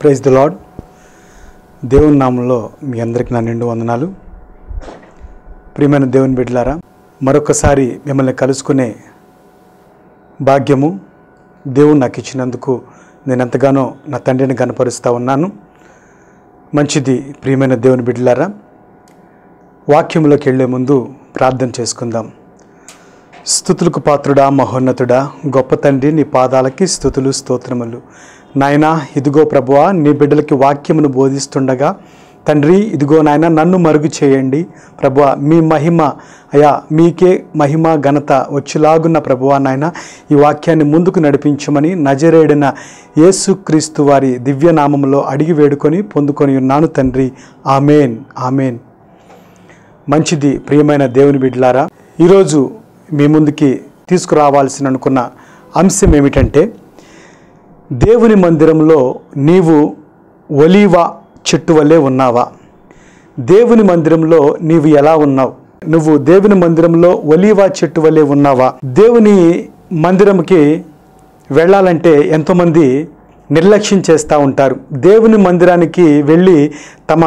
praise the lord దేవుని నామంలో మీ అందరికీ నా నిండు వందనాలు ప్రియమైన దేవుని బిడ్డలారా మరొకసారి మిమ్మల్ని కలుసుకునే భాగ్యము దేవుడు నాకు ఇచ్చినందుకు నేను ఎంతగానో నా తండ్రిని కనపరుస్తూ ఉన్నాను మంచిది ప్రియమైన దేవుని బిడ్డలారా వాక్యంలోకి వెళ్ళే ముందు ప్రార్థన చేసుకుందాం స్థుతులకు పాత్రుడా మహోన్నతుడా గొప్ప తండ్రి నీ పాదాలకి స్థుతులు స్తోత్రములు నాయనా ఇదిగో ప్రభువా నీ బిడ్డలకి వాక్యమును బోధిస్తుండగా తండ్రి ఇదిగో నాయన నన్ను మరుగు చేయండి ప్రభువా మీ మహిమ అయా మీకే మహిమ ఘనత వచ్చేలాగున్న ప్రభువా నాయన ఈ వాక్యాన్ని ముందుకు నడిపించమని నజరేడిన యేసుక్రీస్తు వారి దివ్యనామంలో అడిగి వేడుకొని పొందుకొని ఉన్నాను తండ్రి ఆమెన్ ఆమెన్ మంచిది ప్రియమైన దేవుని బిడ్డలారా ఈరోజు మీ ముందుకి తీసుకురావాల్సిన అనుకున్న అంశం ఏమిటంటే దేవుని మందిరంలో నీవు ఒలీవ చెట్టు వల్లే ఉన్నావా దేవుని మందిరంలో నీవు ఎలా ఉన్నావు నువ్వు దేవుని మందిరంలో ఒలీవ చెట్టు వల్లే ఉన్నావా దేవుని మందిరంకి వెళ్ళాలంటే ఎంతోమంది నిర్లక్ష్యం చేస్తూ ఉంటారు దేవుని మందిరానికి వెళ్ళి తమ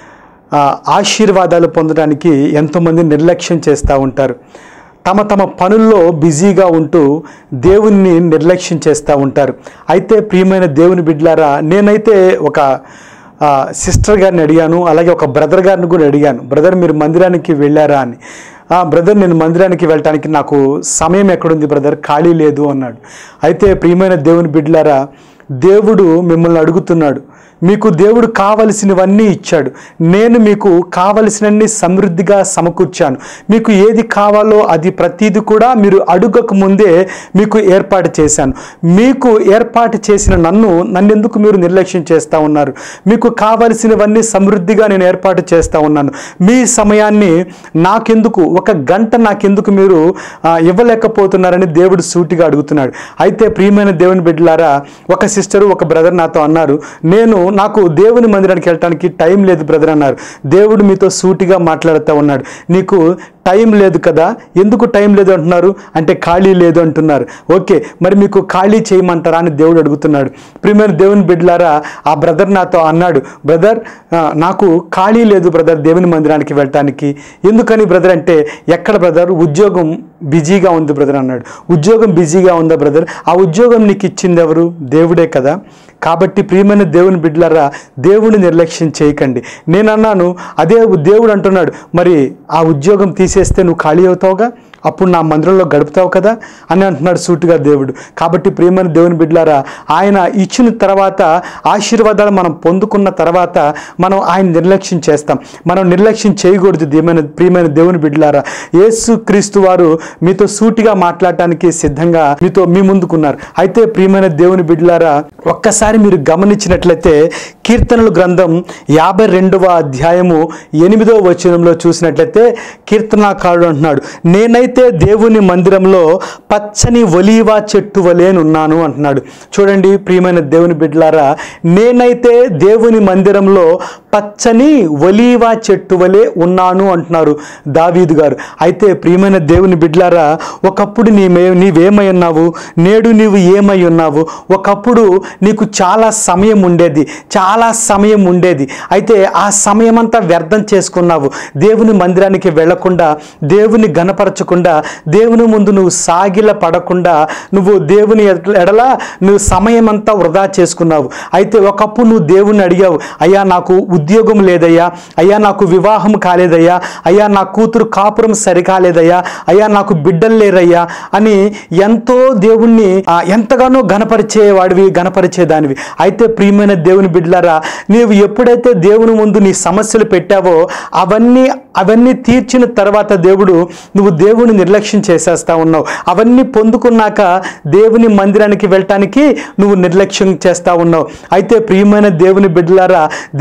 ఆ, ఆశీర్వాదాలు పొందడానికి ఎంతోమంది నిర్లక్ష్యం చేస్తూ ఉంటారు తమ తమ పనుల్లో బిజీగా ఉంటూ దేవుణ్ణి నిర్లక్ష్యం చేస్తూ ఉంటారు అయితే ప్రియమైన దేవుని బిడ్డలారా నేనైతే ఒక ఆ, సిస్టర్ గారిని అడిగాను అలాగే ఒక బ్రదర్ గారిని కూడా అడిగాను బ్రదర్ మీరు మందిరానికి వెళ్ళారా అని "ఆ, బ్రదర్ నేను మందిరానికి వెళ్ళటానికి నాకు సమయం ఎక్కడుంది బ్రదర్ ఖాళీ లేదు అన్నాడు అయితే ప్రియమైన దేవుని బిడ్డలారా దేవుడు మిమ్మల్ని అడుగుతున్నాడు మీకు దేవుడు కావలసినవన్నీ ఇచ్చాడు నేను మీకు కావలసినన్ని సమృద్ధిగా సమకూర్చాను మీకు ఏది కావాలో అది ప్రతిదీ కూడా మీరు అడుగక ముందే మీకు ఏర్పాటు చేశాను మీకు ఏర్పాటు చేసిన నన్ను నన్నెందుకు మీరు నిర్లక్ష్యం చేస్తూ ఉన్నారు మీకు కావలసినవన్నీ సమృద్ధిగా నేను ఏర్పాటు చేస్తూ ఉన్నాను మీ సమయాన్ని నాకెందుకు ఒక గంట నాకెందుకు మీరు ఆ, ఇవ్వలేకపోతున్నారని దేవుడు సూటిగా అడుగుతున్నాడు అయితే ప్రియమైన దేవుని బిడ్డలారా ఒక సిస్టరు ఒక బ్రదర్ నాతో అన్నారు నేను నాకు దేవుని మందిరానికి వెళ్ళటానికి టైం లేదు బ్రదర్ అన్నారు దేవుడు మీతో సూటిగా మాట్లాడుతూ ఉన్నాడు నీకు టైం లేదు కదా ఎందుకు టైం లేదు అంటున్నారు అంటే ఖాళీ లేదు అంటున్నారు ఓకే మరి మీకు ఖాళీ చేయమంటారా అని దేవుడు అడుగుతున్నాడు ప్రియమైన దేవుని బిడ్డలారా ఆ బ్రదర్ నాతో అన్నాడు బ్రదర్ ఆ, నాకు ఖాళీ లేదు బ్రదర్ దేవుని మందిరానికి వెళ్ళటానికి ఎందుకని బ్రదర్ అంటే ఎక్కడ బ్రదర్ ఉద్యోగం బిజీగా ఉంది బ్రదర్ అన్నాడు ఉద్యోగం బిజీగా ఉందా బ్రదర్ ఆ ఉద్యోగం నీకు ఇచ్చింది ఎవరు దేవుడే కదా కాబట్టి ప్రియమైన దేవుని బిడ్డలారా దేవుని నిర్లక్ష్యం చేయకండి నేను అన్నాను అదే దేవుడు అంటున్నాడు మరి ఆ ఉద్యోగం తీసేస్తే నువ్వు ఖాళీ అవుతావుగా అప్పుడు నా మందిరంలో గడుపుతావు కదా అని అంటున్నాడు సూటిగా దేవుడు కాబట్టి ప్రియమైన దేవుని బిడ్డలారా ఆయన ఇచ్చిన తర్వాత ఆశీర్వాదాలు మనం పొందుకున్న తర్వాత మనం ఆయన నిర్లక్ష్యం చేస్తాం మనం నిర్లక్ష్యం చేయకూడదు దేమైన ప్రియమైన దేవుని బిడ్డలారా యేసు క్రీస్తు వారు మీతో సూటిగా మాట్లాడటానికి సిద్ధంగా మీతో మీ ముందుకున్నారు అయితే ప్రియమైన దేవుని బిడ్డలారా ఒక్కసారి మీరు గమనించినట్లయితే కీర్తనల గ్రంథం యాభై రెండవ అధ్యాయము ఎనిమిదవ వచనంలో చూసినట్లయితే కీర్తనాకారుడు అంటున్నాడు నేనైతే దేవుని మందిరంలో పచ్చని ఒలీవా చెట్టు వలేనున్నాను అంటున్నాడు చూడండి ప్రియమైన దేవుని బిడ్డలారా నేనైతే దేవుని మందిరంలో పచ్చని ఒలీవా చెట్టు వలె ఉన్నాను అంటున్నారు దావీదు గారు అయితే ప్రియమైన దేవుని బిడ్డలారా ఒకప్పుడు నీమే నీవేమై ఉన్నావు నేడు నీవు ఏమై ఉన్నావు ఒకప్పుడు నీకు చాలా సమయం ఉండేది చాలా సమయం ఉండేది అయితే ఆ సమయం అంతా వ్యర్థం చేసుకున్నావు దేవుని మందిరానికి వెళ్లకుండా దేవుని గనపరచకుండా దేవుని ముందు నువ్వు సాగిల పడకుండా నువ్వు దేవుని ఎడ- ఎడల నువ్వు సమయం అంతా వృధా చేసుకున్నావు అయితే ఒకప్పుడు నువ్వు దేవుని అడిగావు అయ్యా నాకు ఉద్యోగం లేదయ్యా అయ్యా నాకు వివాహం కాలేదయ్యా అయ్యా నా కూతురు కాపురం సరికాలేదయ్యా అయ్యా నాకు బిడ్డలు లేరయ్యా అని ఎంతో దేవుణ్ణి ఆ, ఎంతగానో గణపరిచేవాడివి గణపరిచేదానివి అయితే ప్రియమైన దేవుని బిడ్డలారా నీవు ఎప్పుడైతే దేవుని ముందు నీ సమస్యలు పెట్టావో అవన్నీ అవన్నీ తీర్చిన తర్వాత దేవుడు నువ్వు దేవుని నిర్లక్ష్యం చేసేస్తా ఉన్నావు అవన్నీ పొందుకున్నాక దేవుని మందిరానికి వెళ్ళటానికి నువ్వు నిర్లక్ష్యం చేస్తా ఉన్నావు అయితే ప్రియమైన దేవుని బిడ్డలారా దేవుడు మీతో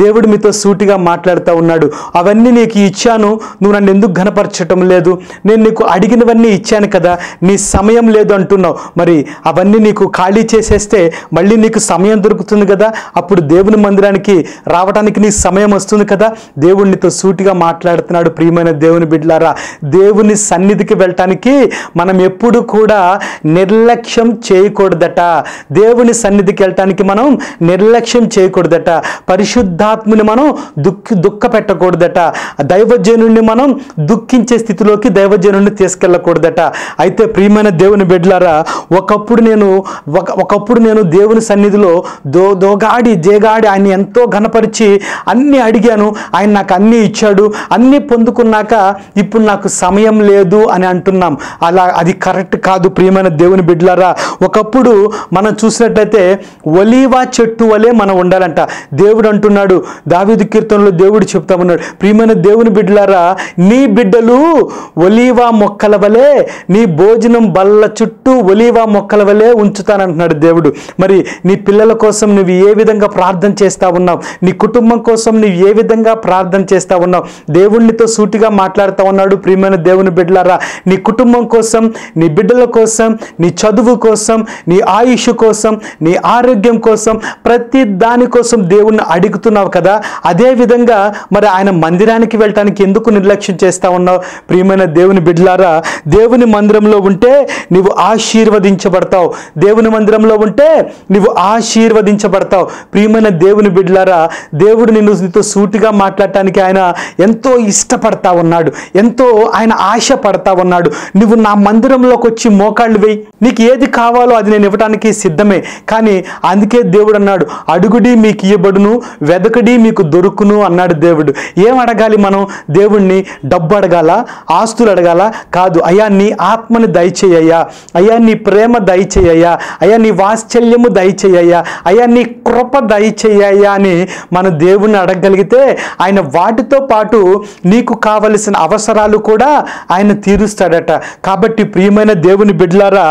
సూటిగా మాట్లాడుతూ ఉన్నాడు అవన్నీ నీకు ఇచ్చాను నువ్వు నన్ను ఎందుకు ఘనపరచటం లేదు నేను నీకు అడిగినవన్నీ ఇచ్చాను కదా నీ సమయం లేదు అంటున్నావు మరి అవన్నీ నీకు ఖాళీ చేసేస్తే మళ్ళీ నీకు సమయం దొరుకుతుంది కదా అప్పుడు దేవుని మందిరానికి రావడానికి నీ సమయం వస్తుంది కదా దేవుడు నీతో సూటిగా మాట్లాడుతున్నాడు ప్రియమైన దేవుని బిడ్డలారా దేవుని సన్నిధికి వెళ్ళటానికి మనం ఎప్పుడు కూడా నిర్లక్ష్యం చేయకూడదట దేవుని సన్నిధికి వెళ్ళటానికి మనం నిర్లక్ష్యం చేయకూడదట పరిశుద్ధాత్ముని మనం దుఃఖ దుఃఖ పెట్టకూడదట దైవజనుడిని మనం దుఃఖించే స్థితిలోకి దైవజనుడిని తీసుకెళ్ళకూడదట అయితే ప్రియమైన దేవుని బిడ్డలారా ఒకప్పుడు నేను ఒక ఒకప్పుడు నేను దేవుని సన్నిధిలో దో దోగాడి జేగాడి ఆయన ఎంతో ఘనపరిచి అన్నీ అడిగాను ఆయన నాకు అన్నీ ఇచ్చాడు అన్నీ పొందుకున్నాక ఇప్పుడు నాకు సమయం లేదు అని అంటున్నాం అలా అది కరెక్ట్ కాదు ప్రియమైన దేవుని బిడ్డలారా ఒకప్పుడు మనం చూసినట్టయితే ఒలీవా చెట్టు వలె మనం ఉండాలంట దేవుడు అంటున్నాడు దావీదు కీర్తనలో దేవుడు చెప్తా ఉన్నాడు ప్రియమైన దేవుని బిడ్డలారా నీ బిడ్డలు ఒలీవా మొక్కల వలె నీ భోజనం బల్ల చుట్టూ ఒలీవా మొక్కల వలె ఉంచుతానంటున్నాడు దేవుడు మరి నీ పిల్లల కోసం నువ్వు ఏ విధంగా ప్రార్థన చేస్తా ఉన్నావు నీ కుటుంబం కోసం నువ్వు ఏ విధంగా ప్రార్థన చేస్తా ఉన్నావు దేవునితో సూటిగా మాట్లాడుతూ ఉన్నాడు ప్రియమైన దేవుని బిడ్డలారా నీ కుటుంబం కోసం నీ బిడ్డల కోసం నీ చదువు కోసం నీ ఆయుష్ కోసం నీ ఆరోగ్యం కోసం ప్రతి దాని కోసం దేవుణ్ణి అడుగుతున్నావు కదా అదే విధంగా మరి ఆయన మందిరానికి వెళ్ళటానికి ఎందుకు నిర్లక్ష్యం చేస్తా ఉన్నావు ప్రియమైన దేవుని బిడ్డలారా దేవుని మందిరంలో ఉంటే నీవు ఆశీర్వదించబడతావు దేవుని మందిరంలో ఉంటే నీవు ఆశీర్వదించబడతావు ప్రియమైన దేవుని బిడ్డలారా దేవుడు నిన్ను నీతో సూటిగా మాట్లాడటానికి ఆయన ఎంతో ఇష్టపడతా ఉన్నాడు ఎంతో ఆయన ఆశ పడతా ఉన్నాడు నువ్వు నా మందిరంలోకి వచ్చి మోకాళ్ళు వేయి నీకు ఏది కావాలో అది నేను ఇవ్వడానికి సిద్ధమే కానీ అందుకే దేవుడు అన్నాడు అడుగుడి మీకు ఇవ్వబడును వెదకడి మీకు దొరుకును అన్నాడు దేవుడు ఏం అడగాలి మనం దేవుణ్ణి డబ్బు అడగాల ఆస్తులు అడగాల కాదు అయ్యా నీ ఆత్మని దయచేయ్యా అయ్యా నీ ప్రేమ దయచేయ్యా అయ్యా నీ వాత్సల్యము దయచేయ్యా అయ్యా నీ కృప దయచేయ్యా అని మన దేవుణ్ణి అడగగలిగితే ఆయన వాటితో పాటు నీకు కావలసిన అవసరాలు కూడా ఆయన తీరుస్తాడట కాబట్టి ప్రియమైన దేవుని బిడ్డలారా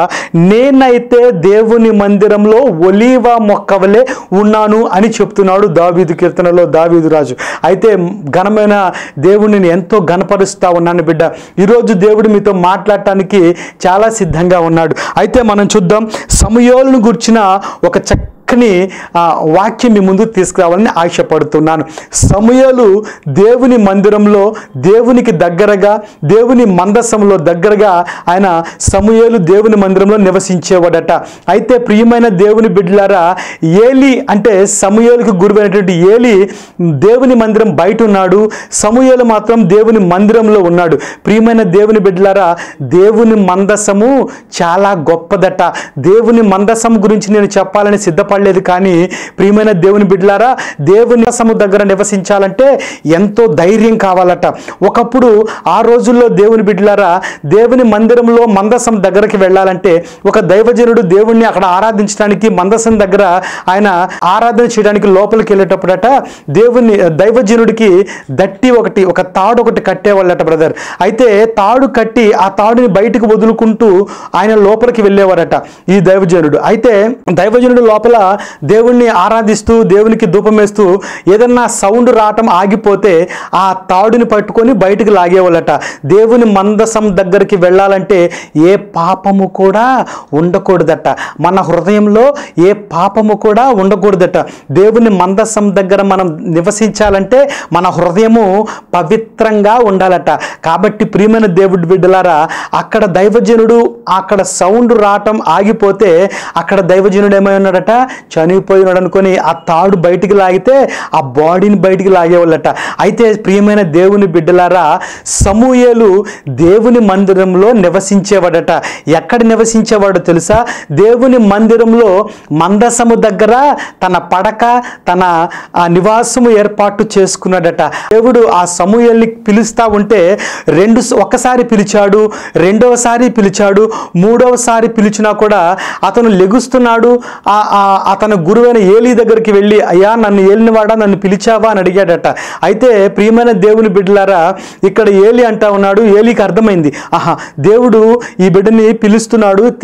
నేనైతే దేవుని మందిరంలో ఒలీవ మొక్కవలే ఉన్నాను అని చెప్తున్నాడు దావీదు కీర్తనలో దావీదు రాజు అయితే ఘనమైన దేవుడిని ఎంతో ఘనపరుస్తా ఉన్నాను బిడ్డ ఈరోజు దేవుడు మీతో మాట్లాడటానికి చాలా సిద్ధంగా ఉన్నాడు అయితే మనం చూద్దాం సమయోలను గుర్చిన ఒక చక్క చక్కని ఆ, వాక్యం మీ ముందు తీసుకురావాలని ఆశపడుతున్నాను సమయాలు దేవుని మందిరంలో దేవునికి దగ్గరగా దేవుని మందసంలో దగ్గరగా ఆయన సమయాలు దేవుని మందిరంలో నివసించేవాడట అయితే ప్రియమైన దేవుని బిడ్డలారా ఏలి అంటే సమయాలకు గురువైనటువంటి ఏలి దేవుని మందిరం బయట ఉన్నాడు సమూహలు మాత్రం దేవుని మందిరంలో ఉన్నాడు ప్రియమైన దేవుని బిడ్డలారా దేవుని మందసము చాలా గొప్పదట దేవుని మందసం గురించి నేను చెప్పాలని సిద్ధపడలేదు కానీ ప్రియమైన దేవుని బిడ్డలారా దేవుని మందసము దగ్గర నివసించాలంటే ఎంతో ధైర్యం కావాలట ఒకప్పుడు ఆ రోజుల్లో దేవుని బిడ్డలారా దేవుని మందిరంలో మందసం దగ్గరికి వెళ్ళాలంటే ఒక దైవజనుడు దేవుణ్ణి అక్కడ ఆరాధించడానికి మందసం దగ్గర ఆయన ఆరాధన చేయడానికి లోపలికి వెళ్ళేటప్పుడట దేవుని దైవజనుడికి దట్టి ఒకటి ఒక తాడు ఒకటి కట్టేవాళ్ళట బ్రదర్ అయితే తాడు కట్టి ఆ తాడుని బయటకు వదులుకుంటూ ఆయన లోపలికి వెళ్ళేవారట ఈ దైవజనుడు అయితే దైవజనుడు లోపల దేవుణ్ణి ఆరాధిస్తూ దేవునికి ధూపం వేస్తూ ఏదన్నా సౌండ్ రావటం ఆగిపోతే ఆ తాడుని పట్టుకొని బయటకు లాగేవాళ్ళట దేవుని మందసం దగ్గరికి వెళ్ళాలంటే ఏ పాపము కూడా ఉండకూడదట మన హృదయంలో ఏ పాపము కూడా ఉండకూడదట దేవుని మందసం దగ్గర మనం నివసించాలంటే మన హృదయము పవిత్రంగా ఉండాలట కాబట్టి ప్రియమైన దేవుడి బిడ్డలారా అక్కడ దైవజనుడు అక్కడ సౌండ్ రావటం ఆగిపోతే అక్కడ దైవజనుడు ఏమై ఉన్నాడట చనిపోయినాడు అనుకొని ఆ తాడు బయటికి లాగితే ఆ బాడీని బయటికి లాగేవాళ్ళట అయితే ప్రియమైన దేవుని బిడ్డలారా సమూయేలు దేవుని మందిరంలో నివసించేవాడట ఎక్కడ నివసించేవాడో తెలుసా దేవుని మందిరంలో మందసము దగ్గర తన పడక తన ఆ నివాసము ఏర్పాటు చేసుకున్నాడట దేవుడు ఆ సమూహల్ని పిలుస్తా ఉంటే రెండు ఒకసారి పిలిచాడు రెండవసారి పిలిచాడు మూడవసారి పిలిచినా కూడా అతను లెగుస్తున్నాడు ఆ ఆ అతని గురువైన ఏలి దగ్గరికి వెళ్ళి అయ్యా నన్ను ఏలినవాడా నన్ను పిలిచావా అని అడిగాడట అయితే ప్రియమైన దేవుని బిడ్డలారా ఇక్కడ ఏలి అంటా ఉన్నాడు ఏలికి అర్థమైంది ఆహా దేవుడు ఈ బిడ్డని పిలుస్తున్నాడు తె-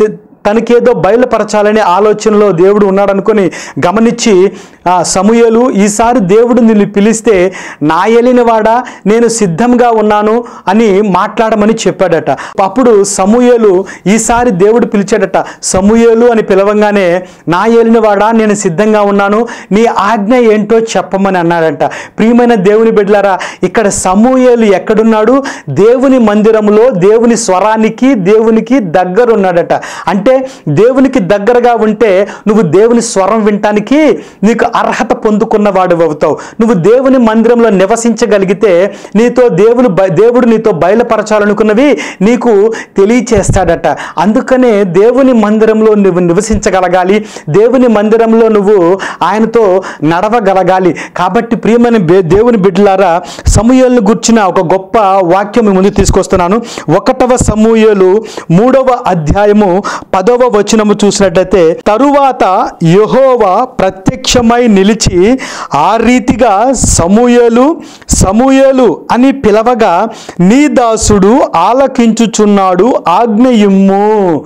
తనకేదో బయలుపరచాలనే ఆలోచనలో దేవుడు ఉన్నాడు అనుకొని గమనించి ఆ, సమూయేలు ఈసారి దేవుడు నిన్ను పిలిస్తే నా ఏలినవాడా నేను సిద్ధంగా ఉన్నాను అని మాట్లాడమని చెప్పాడట అప్పుడు సమూయేలు ఈసారి దేవుడు పిలిచాడట సమూయేలు అని పిలవంగానే నా ఏలినవాడా నేను సిద్ధంగా ఉన్నాను నీ ఆజ్ఞ ఏంటో చెప్పమని అన్నాడంట ప్రియమైన దేవుని బిడ్డలారా ఇక్కడ సమూయేలు ఎక్కడున్నాడు దేవుని మందిరంలో దేవుని స్వరానికి దేవునికి దగ్గర ఉన్నాడట అంటే దేవునికి దగ్గరగా ఉంటే నువ్వు దేవుని స్వరం వినటానికి నీకు అర్హత పొందుకున్న వాడు అవుతావు నువ్వు దేవుని మందిరంలో నివసించగలిగితే నీతో దేవుని బ- దేవుడు నీతో బయలుపరచాలనుకున్నవి నీకు తెలియచేస్తాడట అందుకనే దేవుని మందిరంలో నువ్వు నివసించగలగాలి దేవుని మందిరంలో నువ్వు ఆయనతో నడవగలగాలి కాబట్టి ప్రియమైన బే- దేవుని బిడ్డలారా సమూయేలును గుర్చిన ఒక గొప్ప వాక్యం మీ ముందు తీసుకొస్తున్నాను ఒకటవ సమూయేలు మూడవ అధ్యాయము పదవ వచనము చూసినట్లయితే తరువాత యెహోవా ప్రత్యక్షమై నిలిచి ఆ రీతిగా సమూయేలు సమూయేలు అని పిలవగా నీ దాసుడు ఆలకించుచున్నాడు ఆజ్ఞయిమ్ము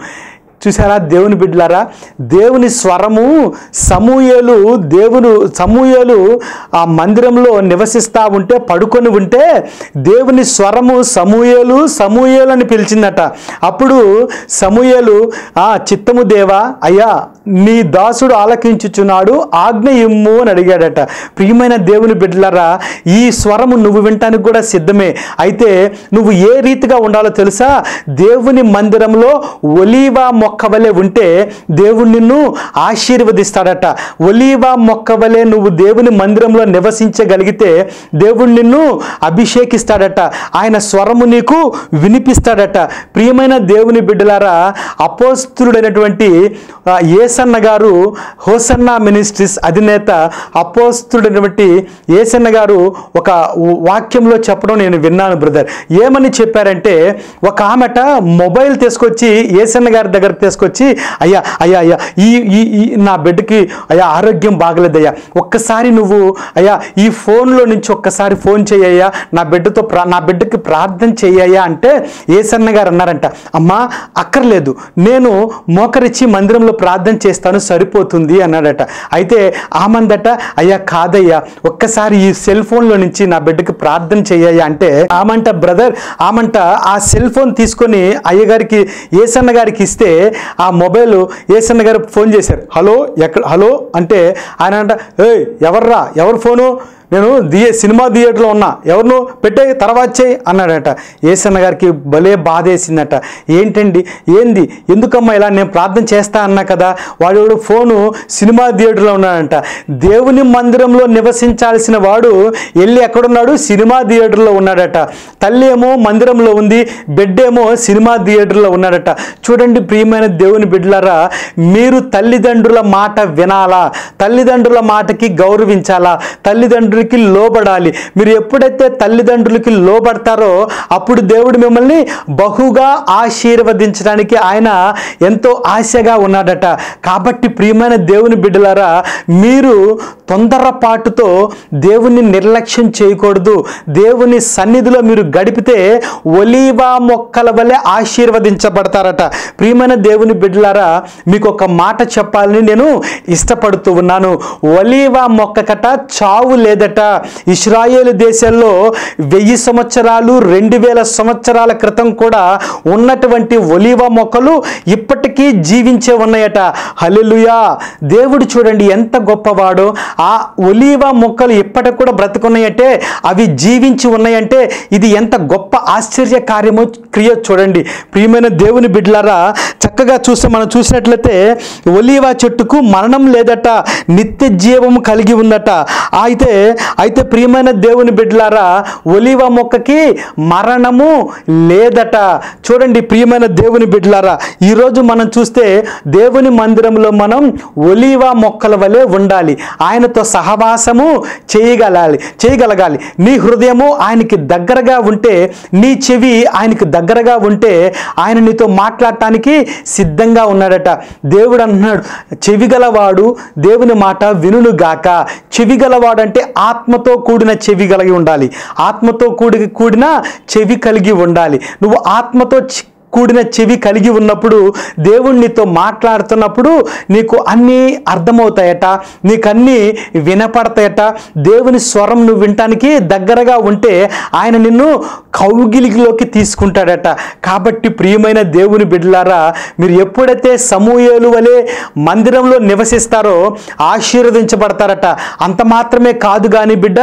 చూసారా దేవుని బిడ్డలారా దేవుని స్వరము సమూయేలు దేవుడు సమూయేలు ఆ మందిరంలో నివసిస్తూ ఉంటే పడుకొని ఉంటే దేవుని స్వరము సమూయేలు సమూయేలు అని పిలిచిందట అప్పుడు సమూయేలు ఆ చిత్తము దేవా అయ్యా నీ దాసుడు ఆలకించుచున్నాడు ఆజ్ఞ ఇమ్ము అని అడిగాడట ప్రియమైన దేవుని బిడ్డలారా ఈ స్వరము నువ్వు వినటానికి కూడా సిద్ధమే అయితే నువ్వు ఏ రీతిగా ఉండాలో తెలుసా దేవుని మందిరంలో ఒలీవా మొక్క వలె ఉంటే దేవుడు నిన్ను ఆశీర్వదిస్తాడట ఒలీవా మొక్క వలె నువ్వు దేవుని మందిరంలో నివసించగలిగితే దేవుడు నిన్ను అభిషేకిస్తాడట ఆయన స్వరము నీకు వినిపిస్తాడట ప్రియమైన దేవుని బిడ్డలారా అపోస్తుడైనటువంటి ఆ, ఏసన్న గారు హోసన్న మినిస్ట్రీస్ అధినేత అపోస్తుడైనటువంటి ఏసన్న గారు ఒక వాక్యంలో చెప్పడం నేను విన్నాను బ్రదర్ ఏమని చెప్పారంటే ఒక ఆమెట మొబైల్ తీసుకొచ్చి ఏసన్న గారి దగ్గరకు తీసుకొచ్చి అయ్యా అయ్యా అయ్యా ఈ ఈ ఈ నా బిడ్డకి అయ్యా ఆరోగ్యం బాగలేదయ్యా ఒక్కసారి నువ్వు అయ్యా ఈ ఫోన్లో నుంచి ఒక్కసారి ఫోన్ చేయ్యా నా బిడ్డతో ప్రా నా బిడ్డకి ప్రార్థన చెయ్యయ్యా అంటే ఏసన్న గారు అన్నారంట అమ్మా అక్కర్లేదు నేను మోకరిచ్చి మందిరంలో ప్రార్థన చేస్తాను సరిపోతుంది అన్నాడట అయితే ఆమందట అయ్యా కాదయ్యా ఒక్కసారి ఈ సెల్ ఫోన్లో నుంచి నా బిడ్డకి ప్రార్థన చెయ్యయ్యా అంటే ఆమంట బ్రదర్ ఆమంట ఆ సెల్ ఫోన్ తీసుకొని అయ్యగారికి ఏసన్న గారికి ఇస్తే ఆ మొబైల్ ఏసన్న గారు ఫోన్ చేశారు హలో ఎక్కడ హలో అంటే ఆయన అంట ఏయ్ ఎవర్రా ఎవరు ఫోను నేను దియే సినిమా థియేటర్లో ఉన్నా ఎవరిను పెట్టే తర్వాత చేయి అన్నాడట ఏసన్న గారికి భలే బాధ వేసిందట ఏంటండి ఏంది ఎందుకమ్మా ఇలా నేను ప్రార్థన చేస్తా అన్నా కదా వాడు ఫోను సినిమా థియేటర్లో ఉన్నాడంట దేవుని మందిరంలో నివసించాల్సిన వాడు వెళ్ళి ఎక్కడున్నాడు సినిమా థియేటర్లో ఉన్నాడట తల్లి ఏమో మందిరంలో ఉంది బిడ్డ ఏమో సినిమా థియేటర్లో ఉన్నాడట చూడండి ప్రియమైన దేవుని బిడ్డలారా మీరు తల్లిదండ్రుల మాట వినాలా తల్లిదండ్రుల మాటకి గౌరవించాలా తల్లిదండ్రులకి లోబడాలి మీరు ఎప్పుడైతే తల్లిదండ్రులకి లోబడతారో అప్పుడు దేవుడు మిమ్మల్ని బహుగా ఆశీర్వదించడానికి ఆయన ఎంతో ఆశగా ఉన్నాడట కాబట్టి ప్రియమైన దేవుని బిడ్డలారా మీరు తొందరపాటుతో దేవుని నిర్లక్ష్యం చేయకూడదు దేవుని సన్నిధిలో మీరు గడిపితే ఒలీవా మొక్కల వలె ఆశీర్వదించబడతారట ప్రియమైన దేవుని బిడ్డలారా మీకు ఒక మాట చెప్పాలని నేను ఇష్టపడుతూ ఉన్నాను ఒలీవా మొక్కకట చావు లేదట ఇస్రాయేల్ దేశంలో వెయ్యి సంవత్సరాలు రెండు వేల సంవత్సరాల క్రితం కూడా ఉన్నటువంటి ఒలీవా మొక్కలు ఇప్పటికీ జీవించే ఉన్నాయట హల్లెలూయా దేవుడు చూడండి ఎంత గొప్పవాడో ఆ ఒలీవా మొక్కలు ఇప్పటికి కూడా బ్రతుకున్నాయంటే అవి జీవించి ఉన్నాయంటే ఇది ఎంత గొప్ప ఆశ్చర్య కార్యమో క్రియ చూడండి ప్రియమైన దేవుని బిడ్డలారా చక్కగా చూస్తే మనం చూసినట్లయితే ఒలీవా చెట్టుకు మరణం లేదట నిత్య జీవము కలిగి ఉందట అయితే అయితే ప్రియమైన దేవుని బిడ్డలారా ఒలీవ మొక్కకి మరణము లేదట చూడండి ప్రియమైన దేవుని బిడ్డలారా ఈరోజు మనం చూస్తే దేవుని మందిరంలో మనం ఒలీవ మొక్కల వలె ఉండాలి ఆయనతో సహవాసము చేయగలాలి చేయగలగాలి నీ హృదయము ఆయనకి దగ్గరగా ఉంటే నీ చెవి ఆయనకి దగ్గరగా ఉంటే ఆయన నీతో మాట్లాడటానికి సిద్ధంగా ఉన్నాడట దేవుడు అంటున్నాడు చెవి గలవాడు దేవుని మాట వినును గాక చెవి గలవాడు అంటే ఆత్మతో కూడిన చెవి కలిగి ఉండాలి ఆత్మతో కూడి కూడిన చెవి కలిగి ఉండాలి నువ్వు ఆత్మతో చి- కూడిన చెవి కలిగి ఉన్నప్పుడు దేవుడు నీతో మాట్లాడుతున్నప్పుడు నీకు అన్నీ అర్థమవుతాయట నీకు అన్నీ వినపడతాయట దేవుని స్వరం నువ్వు వినటానికి దగ్గరగా ఉంటే ఆయన నిన్ను కౌగిలిలోకి తీసుకుంటాడట కాబట్టి ప్రియమైన దేవుని బిడ్డలారా మీరు ఎప్పుడైతే సమూహేలు వలె మందిరంలో నివసిస్తారో ఆశీర్వదించబడతారట అంత మాత్రమే కాదు కానీ బిడ్డ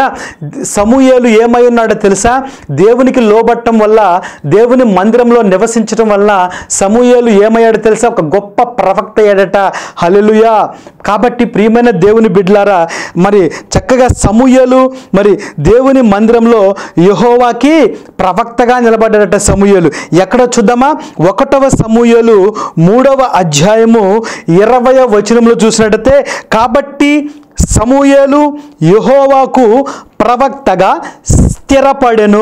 సమూహేలు ఏమై ఉన్నాడో తెలుసా దేవునికి లోబట్టం వల్ల దేవుని మందిరంలో నివసించడం వల్ల సమూహేలు ఏమయ్యాడో తెలుసా ఒక గొప్ప ప్రవక్త అయ్యాడట హల్లెలూయా కాబట్టి ప్రియమైన దేవుని బిడ్డలారా మరి చక్కగా సమూహలు మరి దేవుని మందిరంలో యహోవాకి ప్రవక్తగా నిలబడ్డాడట సమూహలు ఎక్కడ చూద్దామా ఒకటవ సమూహలు మూడవ అధ్యాయము ఇరవయ వచనంలో చూసినట్టయితే కాబట్టి సమూయేలు యహోవాకు ప్రవక్తగా స్థిరపడెను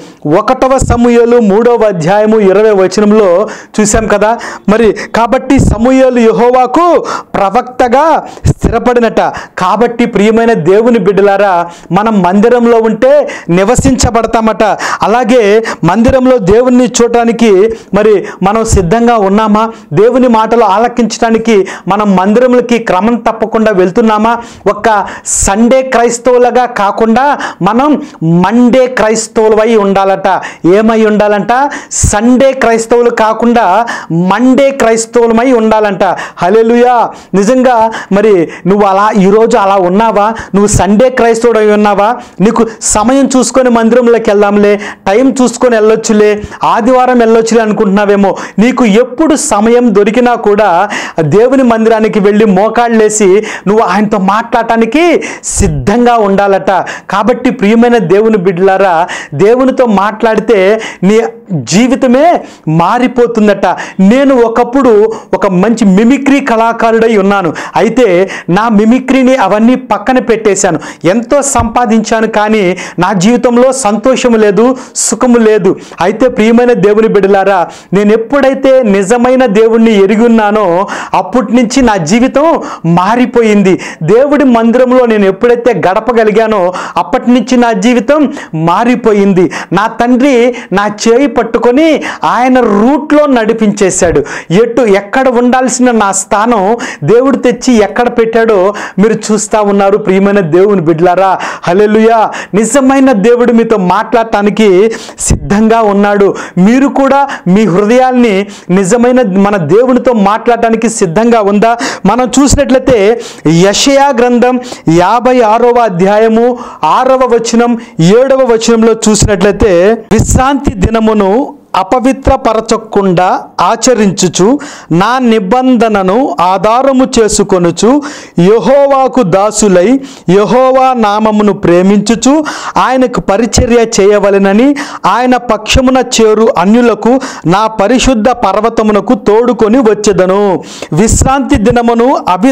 ఒకటవ సమూహలు మూడవ అధ్యాయము ఇరవై వచనంలో చూసాం కదా మరి కాబట్టి సమూహలు యహోవాకు ప్రవక్తగా స్థిరపడినట కాబట్టి ప్రియమైన దేవుని బిడ్డలారా మనం మందిరంలో ఉంటే నివసించబడతామట అలాగే మందిరంలో దేవుణ్ణి చూడటానికి మరి మనం సిద్ధంగా ఉన్నామా దేవుని మాటలు ఆలకించడానికి మనం మందిరములకి క్రమం తప్పకుండా వెళ్తున్నామా ఒక సండే క్రైస్తవులుగా కాకుండా మనం మండే క్రైస్తవులవై ఉండాలట ఏమై ఉండాలంట సండే క్రైస్తవులు కాకుండా మండే క్రైస్తవులమై ఉండాలంట హలెలుయా నిజంగా మరి నువ్వు అలా ఈరోజు అలా ఉన్నావా నువ్వు సండే క్రైస్తవుడు అయి ఉన్నావా నీకు సమయం చూసుకొని మందిరంలోకి వెళ్దాంలే టైం చూసుకొని వెళ్ళొచ్చులే ఆదివారం వెళ్ళొచ్చులే అనుకుంటున్నావేమో నీకు ఎప్పుడు సమయం దొరికినా కూడా దేవుని మందిరానికి వెళ్ళి మోకాళ్ళేసి నువ్వు ఆయనతో మాట్లాడటానికి సిద్ధంగా ఉండాలట కాబట్టి ప్రియమైన దేవుని బిడ్డలారా దేవునితో మాట్లాడితే నీ జీవితమే మారిపోతుందట నేను ఒకప్పుడు ఒక మంచి మిమిక్రీ కళాకారుడై ఉన్నాను అయితే నా మిమిక్రీని అవన్నీ పక్కన పెట్టేశాను ఎంతో సంపాదించాను కానీ నా జీవితంలో సంతోషము లేదు సుఖము లేదు అయితే ప్రియమైన దేవుని బిడ్డలారా నేను ఎప్పుడైతే నిజమైన దేవుణ్ణి ఎరిగి ఉన్నానో అప్పటి నుంచి నా జీవితం మారిపోయింది దేవుడి మందిరంలో నేను ఎప్పుడైతే గడపగలిగానో అప్పటి నుంచి నా జీవితం మారిపోయింది నా తండ్రి నా చేయి పట్టుకొని ఆయన రూట్లో నడిపించేశాడు ఎటు ఎక్కడ ఉండాల్సిన నా స్థానం దేవుడు తెచ్చి ఎక్కడ పెట్టాడో మీరు చూస్తా ఉన్నారు ప్రియమైన దేవుని బిడ్లారా హల్లెలూయా నిజమైన దేవుడు మీతో మాట్లాడటానికి సిద్ధంగా ఉన్నాడు మీరు కూడా మీ హృదయాల్ని నిజమైన మన దేవునితో మాట్లాడటానికి సిద్ధంగా ఉందా మనం చూసినట్లయితే యషయా గ్రంథం యాభై ఆరవ అధ్యాయము ఆరవ వచనం ఏడవ వచనంలో చూసినట్లయితే విశ్రాంతి దినమును అపవిత్రపరచకుండా ఆచరించుచు నా నిబంధనను ఆధారము చేసుకొనుచు యహోవాకు దాసులై యహోవా నామమును ప్రేమించుచు ఆయనకు పరిచర్య చేయవలెనని ఆయన పక్షమున చేరు అన్యులకు నా పరిశుద్ధ పర్వతమునకు తోడుకొని వచ్చెదను విశ్రాంతి దినమును అవి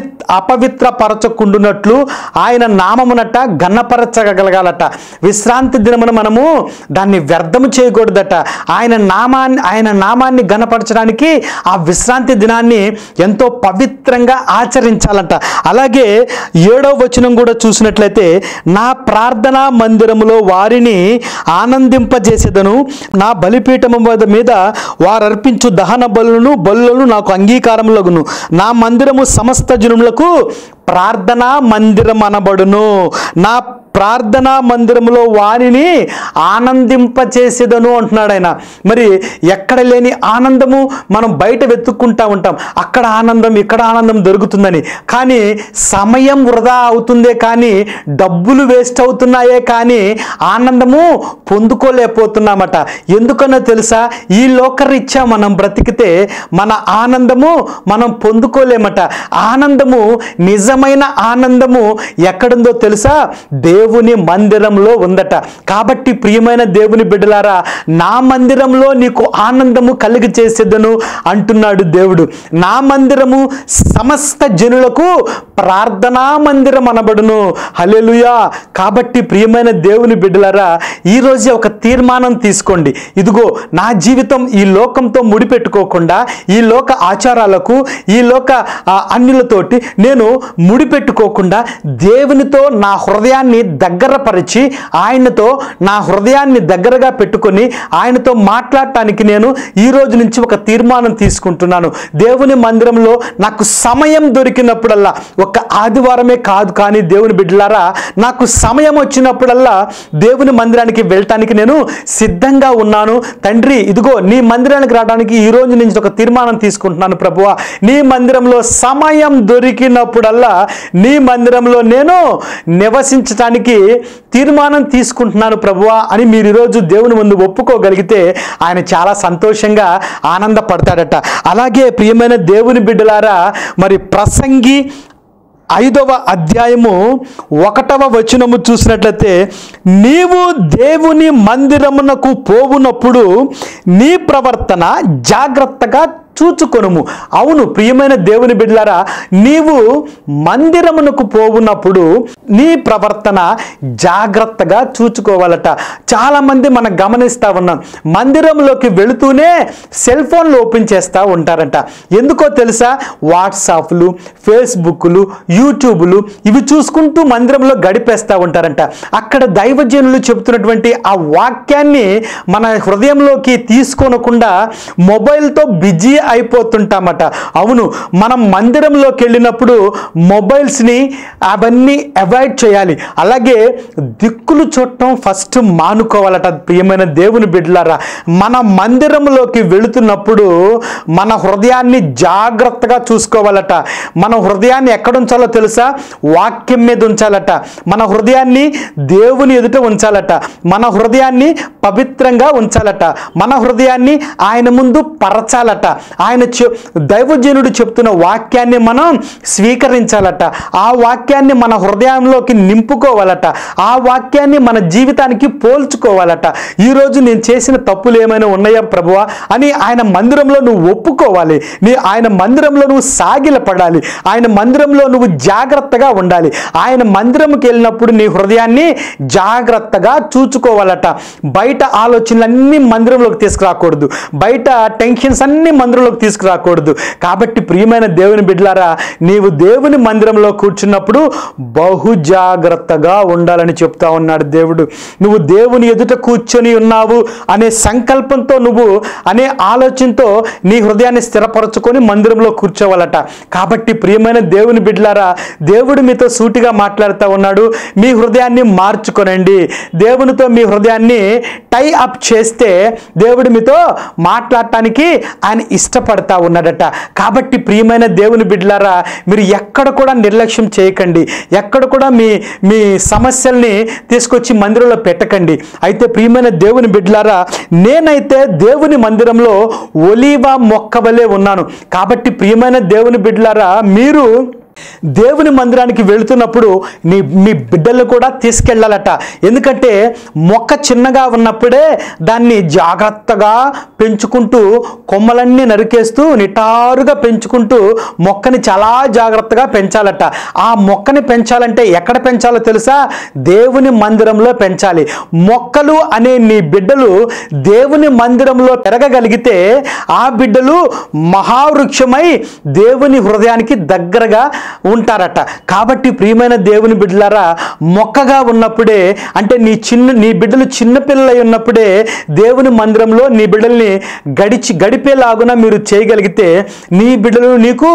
అపవిత్రపరచకుండునట్లు ఆయన నామమునట గన్నపరచగలగాలట విశ్రాంతి దినమున మనము దాన్ని వ్యర్థము చేయకూడదట ఆయన నామాన్ని ఆయన నామాన్ని గనపరచడానికి ఆ విశ్రాంతి దినాన్ని ఎంతో పవిత్రంగా ఆచరించాలంట అలాగే ఏడవ వచనం కూడా చూసినట్లయితే నా ప్రార్థనా మందిరములో వారిని ఆనందింపజేసేదను నా బలిపీఠము మీద వారు అర్పించు దహన బలులను బలులను నాకు అంగీకారములగును నా మందిరము సమస్త జనులకు ప్రార్థనా మందిరం అనబడును నా ప్రార్థనా మందిరంలో వారిని ఆనందింపచేసేదను అంటున్నాడు ఆయన మరి ఎక్కడ లేని ఆనందము మనం బయట వెతుక్కుంటా ఉంటాం అక్కడ ఆనందం ఇక్కడ ఆనందం దొరుకుతుందని కానీ సమయం వృధా అవుతుందే కానీ డబ్బులు వేస్ట్ అవుతున్నాయే కానీ ఆనందము పొందుకోలేకపోతున్నామట ఎందుకనో తెలుసా ఈ లోకరీత్యా మనం బ్రతికితే మన ఆనందము మనం పొందుకోలేమట ఆనందము నిజమైన ఆనందము ఎక్కడుందో తెలుసా దేవుని మందిరంలో ఉందట కాబట్టి ప్రియమైన దేవుని బిడ్డలారా నా మందిరంలో నీకు ఆనందము కలిగి చేసేదను అంటున్నాడు దేవుడు నా మందిరము సమస్త జనులకు ప్రార్థనా మందిరం అనబడును హల్లెలూయా కాబట్టి ప్రియమైన దేవుని బిడ్డలారా ఈ రోజే ఒక తీర్మానం తీసుకోండి ఇదిగో నా జీవితం ఈ లోకంతో ముడిపెట్టుకోకుండా ఈ లోక ఆచారాలకు ఈ లోక ఆ, అన్యులతోటి నేను ముడిపెట్టుకోకుండా దేవునితో నా హృదయాన్ని దగ్గరపరిచి ఆయనతో నా హృదయాన్ని దగ్గరగా పెట్టుకొని ఆయనతో మాట్లాడి మాట్లాడటానికి నేను ఈ రోజు నుంచి ఒక తీర్మానం తీసుకుంటున్నాను దేవుని మందిరంలో నాకు సమయం దొరికినప్పుడల్లా ఒక ఆదివారమే కాదు కానీ దేవుని బిడ్డలారా నాకు సమయం వచ్చినప్పుడల్లా దేవుని మందిరానికి వెళ్ళటానికి నేను సిద్ధంగా ఉన్నాను తండ్రి ఇదిగో నీ మందిరానికి రావడానికి ఈ రోజు నుంచి ఒక తీర్మానం తీసుకుంటున్నాను ప్రభువా నీ మందిరంలో సమయం దొరికినప్పుడల్లా నీ మందిరంలో నేను నివసించటానికి తీర్మానం తీసుకుంటున్నాను ప్రభువా అని మీరు ఈరోజు దేవుని ముందు ఒప్పుకోగలిగితే ఆయన చాలా సంతోషంగా ఆనందపడతాడట అలాగే ప్రియమైన దేవుని బిడ్డలారా మరి ప్రసంగి ఐదవ అధ్యాయము ఒకటవ వచనము చూసినట్లయితే నీవు దేవుని మందిరమునకు పోవునప్పుడు నీ ప్రవర్తన జాగ్రత్తగా చూచుకొనుము అవును ప్రియమైన దేవుని బిడ్డలారా నీవు మందిరమునకు పోవునప్పుడు నీ ప్రవర్తన జాగ్రత్తగా చూచుకోవాలట చాలామంది మనం గమనిస్తూ ఉన్నాం మందిరంలోకి వెళుతూనే సెల్ ఫోన్లు ఓపెన్ చేస్తూ ఉంటారంట ఎందుకో తెలుసా వాట్సాప్లు ఫేస్బుక్లు యూట్యూబ్లు ఇవి చూసుకుంటూ మందిరంలో గడిపేస్తూ ఉంటారంట అక్కడ దైవజనులు చెబుతున్నటువంటి ఆ వాక్యాన్ని మన హృదయంలోకి తీసుకోనకుండా మొబైల్తో బిజీ అయిపోతుంటామట అవును మనం మందిరంలోకి వెళ్ళినప్పుడు మొబైల్స్ని అవన్నీ అవాయిడ్ చేయాలి అలాగే దిక్కులు చూడటం ఫస్ట్ మానుకోవాలట ప్రియమైన దేవుని బిడ్డలారా మన మందిరంలోకి వెళుతున్నప్పుడు మన హృదయాన్ని జాగ్రత్తగా చూసుకోవాలట మన హృదయాన్ని ఎక్కడ ఉంచాలో తెలుసా వాక్యం మీద ఉంచాలట మన హృదయాన్ని దేవుని ఎదుట ఉంచాలట మన హృదయాన్ని పవిత్రంగా ఉంచాలట మన హృదయాన్ని ఆయన ముందు పరచాలట ఆయన చె దైవజనుడు చెప్తున్న వాక్యాన్ని మనం స్వీకరించాలట ఆ వాక్యాన్ని మన హృదయంలోకి నింపుకోవాలట ఆ వాక్యాన్ని మన జీవితానికి పోల్చుకోవాలట ఈరోజు నేను చేసిన తప్పులు ఏమైనా ఉన్నాయా ప్రభువా అని ఆయన మందిరంలో నువ్వు ఒప్పుకోవాలి నీ ఆయన మందిరంలో నువ్వు సాగిలపడాలి ఆయన మందిరంలో నువ్వు జాగ్రత్తగా ఉండాలి ఆయన మందిరంకి వెళ్ళినప్పుడు నీ హృదయాన్ని జాగ్రత్తగా చూచుకోవాలట బయట ఆలోచనలన్నీ మందిరంలోకి తీసుకురాకూడదు బయట టెన్షన్స్ అన్ని మందిరంలోకి తీసుకురాకూడదు కాబట్టి ప్రియమైన దేవుని బిడ్డలారా నీవు దేవుని మందిరంలో కూర్చున్నప్పుడు బహు జాగ్రత్తగా ఉండాలని చెప్తా ఉన్నాడు దేవుడు నువ్వు దేవుని ఎదుట కూర్చొని ఉన్నావు అనే సంకల్పంతో నువ్వు అనే ఆలోచనతో నీ హృదయాన్ని స్థిరపరచుకొని మందిరంలో కూర్చోవాలట కాబట్టి ప్రియమైన దేవుని బిడ్డలారా దేవుడు మీతో సూటిగా మాట్లాడుతూ ఉన్నాడు మీ హృదయాన్ని మార్చుకొనండి దేవునితో మీ హృదయాన్ని టై అప్ చేస్తే దేవుడు మీతో మాట్లాడటానికి ఆయన ఇష్టపడతా ఉన్నాడట కాబట్టి ప్రియమైన దేవుని బిడ్డలారా మీరు ఎక్కడ కూడా నిర్లక్ష్యం చేయకండి ఎక్కడ కూడా మీ మీ సమస్యల్ని తీసుకొచ్చి మందిరంలో పెట్టకండి అయితే ప్రియమైన దేవుని బిడ్డలారా నేనైతే దేవుని మందిరంలో ఒలీవ మొక్క వలె ఉన్నాను కాబట్టి ప్రియమైన దేవుని బిడ్డలారా మీరు దేవుని మందిరానికి వెళుతున్నప్పుడు నీ మీ బిడ్డలు కూడా తీసుకెళ్ళాలట ఎందుకంటే మొక్క చిన్నగా ఉన్నప్పుడే దాన్ని జాగ్రత్తగా పెంచుకుంటూ కొమ్మలన్నీ నరికేస్తూ నిటారుగా పెంచుకుంటూ మొక్కని చాలా జాగ్రత్తగా పెంచాలట ఆ మొక్కని పెంచాలంటే ఎక్కడ పెంచాలో తెలుసా దేవుని మందిరంలో పెంచాలి మొక్కలు అనే నీ బిడ్డలు దేవుని మందిరంలో పెరగగలిగితే ఆ బిడ్డలు మహావృక్షమై దేవుని హృదయానికి దగ్గరగా ఉంటారట కాబట్టి ప్రియమైన దేవుని బిడ్డలారా మొక్కగా ఉన్నప్పుడే అంటే నీ చిన్న నీ బిడ్డలు చిన్న పిల్లలై ఉన్నప్పుడే దేవుని మందిరంలో నీ బిడ్డల్ని గడిచి గడిపేలాగున మీరు చేయగలిగితే నీ బిడ్డలు నీకు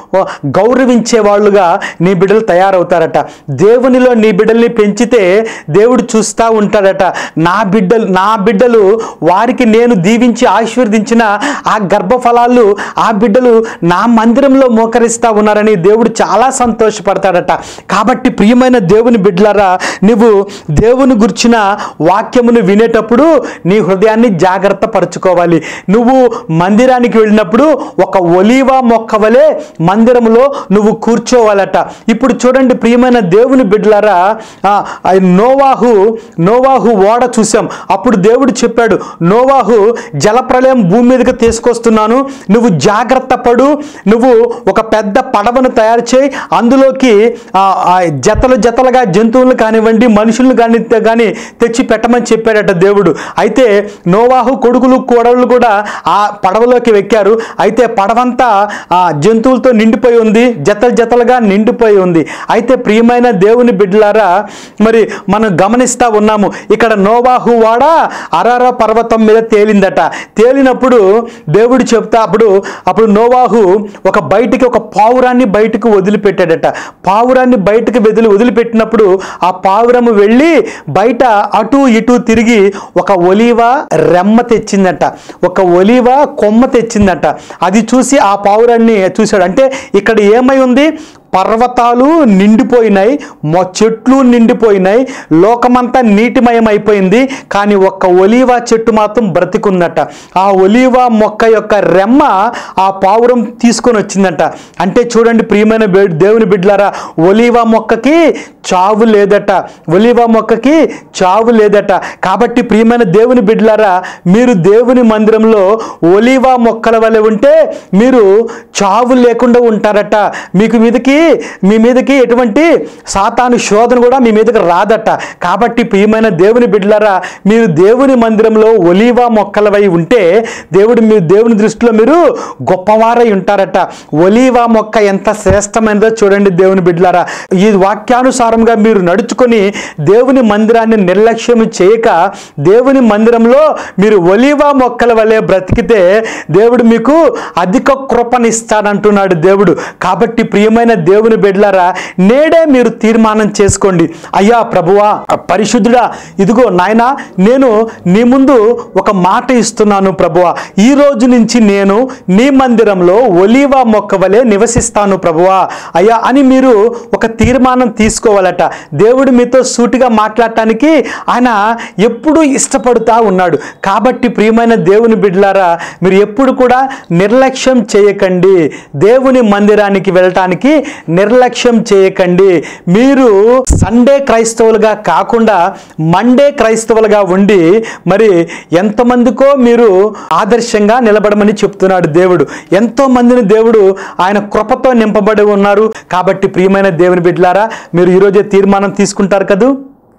గౌరవించే వాళ్ళుగా నీ బిడ్డలు తయారవుతారట దేవునిలో నీ బిడ్డల్ని పెంచితే దేవుడు చూస్తూ ఉంటాడట నా బిడ్డలు నా బిడ్డలు వారికి నేను దీవించి ఆశీర్వదించిన ఆ గర్భఫలాలు ఆ బిడ్డలు నా మందిరంలో మోకరిస్తా ఉన్నారని దేవుడు చాలా సంతోషపడతాడట కాబట్టి ప్రియమైన దేవుని బిడ్డలారా నువ్వు దేవుని గుర్చిన వాక్యమును వినేటప్పుడు నీ హృదయాన్ని జాగ్రత్త పరుచుకోవాలి నువ్వు మందిరానికి వెళ్ళినప్పుడు ఒక ఒలీవ మొక్క వలె మందిరంలో నువ్వు కూర్చోవాలట ఇప్పుడు చూడండి ప్రియమైన దేవుని బిడ్డలారా ఆ, ఆ నోవాహు నోవాహు ఓడ చూసాం అప్పుడు దేవుడు చెప్పాడు నోవాహు జలప్రలయం భూమి మీదకి తీసుకొస్తున్నాను నువ్వు జాగ్రత్త పడు నువ్వు ఒక పెద్ద పడవను తయారు వచ్చాయి అందులోకి ఆ, ఆ జతలు జతలుగా జంతువులు కానివ్వండి మనుషులను కానీ కానీ తెచ్చి పెట్టమని చెప్పాడట దేవుడు అయితే నోవాహు కొడుకులు కోడళ్ళు కూడా ఆ పడవలోకి వెక్కారు అయితే పడవంతా ఆ జంతువులతో నిండిపోయి ఉంది జతలు జతలుగా నిండిపోయి ఉంది అయితే ప్రియమైన దేవుని బిడ్డలారా మరి మనం గమనిస్తా ఉన్నాము ఇక్కడ నోవాహు వాడ అరార పర్వతం మీద తేలిందట తేలినప్పుడు దేవుడు చెప్తా అప్పుడు అప్పుడు నోవాహు ఒక బయటికి ఒక పావురాన్ని బయటకు వదిలిపెట్టాడట పావురాన్ని బయటకు వదిలి వదిలిపెట్టినప్పుడు ఆ పావురము వెళ్ళి బయట అటు ఇటు తిరిగి ఒక ఒలీవ రెమ్మ తెచ్చిందట ఒక ఒలీవ కొమ్మ తెచ్చిందట అది చూసి ఆ పావురాన్ని చూశాడు అంటే ఇక్కడ ఏమై ఉంది పర్వతాలు నిండిపోయినాయి మొ చెట్లు నిండిపోయినాయి లోకమంతా నీటిమయం అయిపోయింది కానీ ఒక్క ఒలీవ చెట్టు మాత్రం బ్రతికుందట ఆ ఒలీవ మొక్క యొక్క రెమ్మ ఆ పావురం తీసుకొని వచ్చిందట అంటే చూడండి ప్రియమైన బే- దేవుని బిడ్డలారా ఒలీవ మొక్కకి చావు లేదట ఒలీవ మొక్కకి చావు లేదట కాబట్టి ప్రియమైన దేవుని బిడ్డలారా మీరు దేవుని మందిరంలో ఒలీవ మొక్కల వలె ఉంటే మీరు చావు లేకుండా ఉంటారట మీకు మీదకి మీ మీదకి ఎటువంటి సాతాను శోధన కూడా మీ మీదకి రాదట కాబట్టి ప్రియమైన దేవుని బిడ్డలారా మీరు దేవుని మందిరంలో ఒలీవ మొక్కలవై ఉంటే దేవుడు మీ దేవుని దృష్టిలో మీరు గొప్పవారై ఉంటారట ఒలీవ మొక్క ఎంత శ్రేష్టమైనదో చూడండి దేవుని బిడ్డలారా ఈ వాక్యానుసారంగా మీరు నడుచుకొని దేవుని మందిరాన్ని నిర్లక్ష్యం చేయక దేవుని మందిరంలో మీరు ఒలీవ మొక్కల వలె బ్రతికితే దేవుడు మీకు అధిక కృపనిస్తాడంటున్నాడు దేవుడు కాబట్టి ప్రియమైన దేవుని బిడ్డలారా నేడే మీరు తీర్మానం చేసుకోండి అయ్యా ప్రభువా పరిశుద్ధుడా ఇదిగో నాయన నేను నీ ముందు ఒక మాట ఇస్తున్నాను ప్రభువా ఈ రోజు నుంచి నేను నీ మందిరంలో ఒలీవ మొక్క వలె నివసిస్తాను ప్రభువా అయ్యా అని మీరు ఒక తీర్మానం తీసుకోవాలట దేవుడు మీతో సూటిగా మాట్లాడటానికి ఆయన ఎప్పుడు ఇష్టపడుతూ ఉన్నాడు కాబట్టి ప్రియమైన దేవుని బిడ్డలారా మీరు ఎప్పుడు కూడా నిర్లక్ష్యం చేయకండి దేవుని మందిరానికి వెళ్ళటానికి నిర్లక్ష్యం చేయకండి మీరు సండే క్రైస్తవులుగా కాకుండా మండే క్రైస్తవులుగా ఉండి మరి ఎంతమందికో మీరు ఆదర్శంగా నిలబడమని చెప్తున్నాడు దేవుడు ఎంతో మందిని దేవుడు ఆయన కృపతో నింపబడి ఉన్నారు కాబట్టి ప్రియమైన దేవుని బిడ్డలారా మీరు ఈరోజే తీర్మానం తీసుకుంటారు కదూ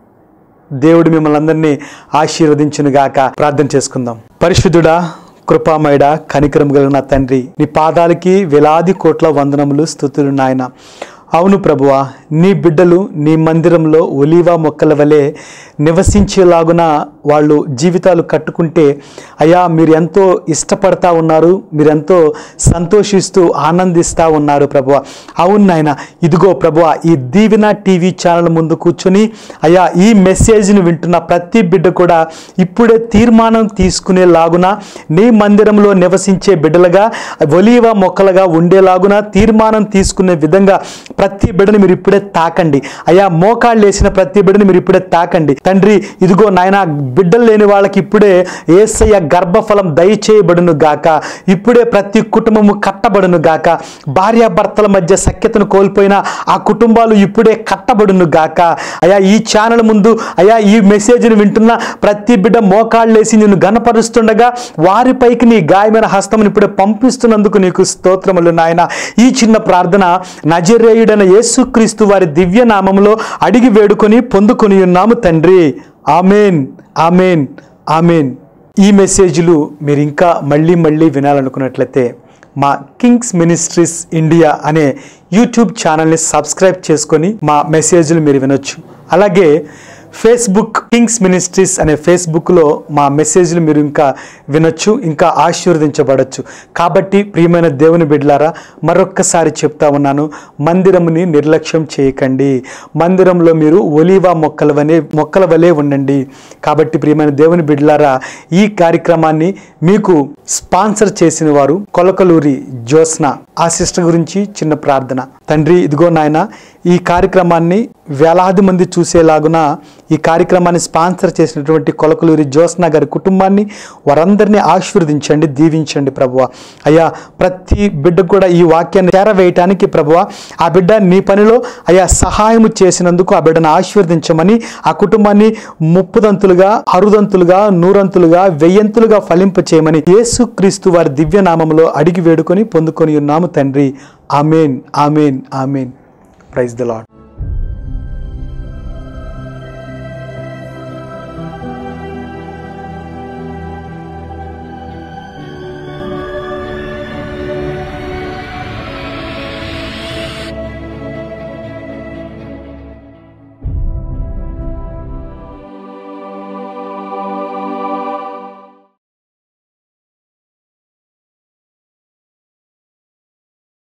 దేవుడు మిమ్మల్ని అందరినీ ఆశీర్వదించును గాక ప్రార్థన చేసుకుందాం పరిశుద్ధుడా కృపామయుడ కనికరం కలిగిన తండ్రి నీ పాదాలకి వేలాది కోట్ల వందనములు స్థుతులు నాయన అవును ప్రభువా నీ బిడ్డలు నీ మందిరంలో ఒలీవా మొక్కల వలె నివసించేలాగున వాళ్ళు జీవితాలు కట్టుకుంటే అయ్యా మీరు ఎంతో ఇష్టపడతా ఉన్నారు మీరెంతో సంతోషిస్తూ ఆనందిస్తూ ఉన్నారు ప్రభువ అవును నాయన ఇదిగో ప్రభువ ఈ దీవెన టీవీ ఛానల్ ముందు కూర్చొని అయ్యా ఈ మెసేజ్ని వింటున్న ప్రతి బిడ్డ కూడా ఇప్పుడే తీర్మానం తీసుకునేలాగున నీ మందిరంలో నివసించే బిడ్డలుగా ఒలీవ మొక్కలుగా ఉండేలాగున తీర్మానం తీసుకునే విధంగా ప్రతి బిడ్డని మీరు ఇప్పుడే తాకండి అయ్యా మోకాళ్ళు వేసిన ప్రతి బిడ్డని మీరు ఇప్పుడే తాకండి తండ్రి ఇదిగో నాయన బిడ్డలు లేని వాళ్ళకి ఇప్పుడే ఏసయ్య గర్భఫలం దయచేయబడును గాక ఇప్పుడే ప్రతి కుటుంబము కట్టబడును గాక భార్యాభర్తల మధ్య సఖ్యతను కోల్పోయిన ఆ కుటుంబాలు ఇప్పుడే కట్టబడును గాక అయ్యా ఈ ఛానల్ ముందు అయ్యా ఈ మెసేజ్ని వింటున్న ప్రతి బిడ్డ మోకాళ్ళేసి నిన్ను గనపరుస్తుండగా వారిపైకి నీ గాయమైన హస్తమును ఇప్పుడే పంపిస్తున్నందుకు నీకు స్తోత్రములు నాయన ఈ చిన్న ప్రార్థన నజరేయుడైన యేసుక్రీస్తు వారి దివ్య నామములో అడిగి వేడుకొని పొందుకొని ఉన్నాము తండ్రి ఆమెన్ ఆమెన్ ఆమెన్ ఈ మెసేజ్లు మీరు ఇంకా మళ్ళీ మళ్ళీ వినాలనుకున్నట్లయితే మా కింగ్స్ మినిస్ట్రీస్ ఇండియా అనే యూట్యూబ్ ఛానల్ని సబ్స్క్రైబ్ చేసుకొని మా మెసేజ్లు మీరు వినొచ్చు అలాగే ఫేస్బుక్ కింగ్స్ మినిస్ట్రీస్ అనే ఫేస్బుక్లో మా మెసేజ్లు మీరు ఇంకా వినొచ్చు ఇంకా ఆశీర్వదించబడచ్చు కాబట్టి ప్రియమైన దేవుని బిడ్డలారా మరొక్కసారి చెప్తా ఉన్నాను మందిరముని నిర్లక్ష్యం చేయకండి మందిరంలో మీరు ఒలీవా మొక్కల వలె మొక్కల వలె ఉండండి కాబట్టి ప్రియమైన దేవుని బిడ్డలారా ఈ కార్యక్రమాన్ని మీకు స్పాన్సర్ చేసిన వారు కొలకలూరి జ్యోత్స్న ఆ సిస్టర్ గురించి చిన్న ప్రార్థన తండ్రి ఇదిగో నాయన ఈ కార్యక్రమాన్ని వేలాది మంది చూసేలాగున ఈ కార్యక్రమాన్ని స్పాన్సర్ చేసినటువంటి కొలకలూరి జ్యోత్స్న గారి కుటుంబాన్ని వారందరినీ ఆశీర్వదించండి దీవించండి ప్రభువ అయ్యా ప్రతి బిడ్డకు కూడా ఈ వాక్యాన్ని చేరవేయటానికి ప్రభువ ఆ బిడ్డ నీ పనిలో అయ్యా సహాయం చేసినందుకు ఆ బిడ్డను ఆశీర్వదించమని ఆ కుటుంబాన్ని ముప్పుదంతులుగా అరుదంతులుగా నూరంతులుగా వెయ్యంతులుగా ఫలింప చేయమని యేసుక్రీస్తు వారి దివ్య నామములో అడిగి వేడుకొని పొందుకొని ఉన్నాము తండ్రి amen amen amen praise the lord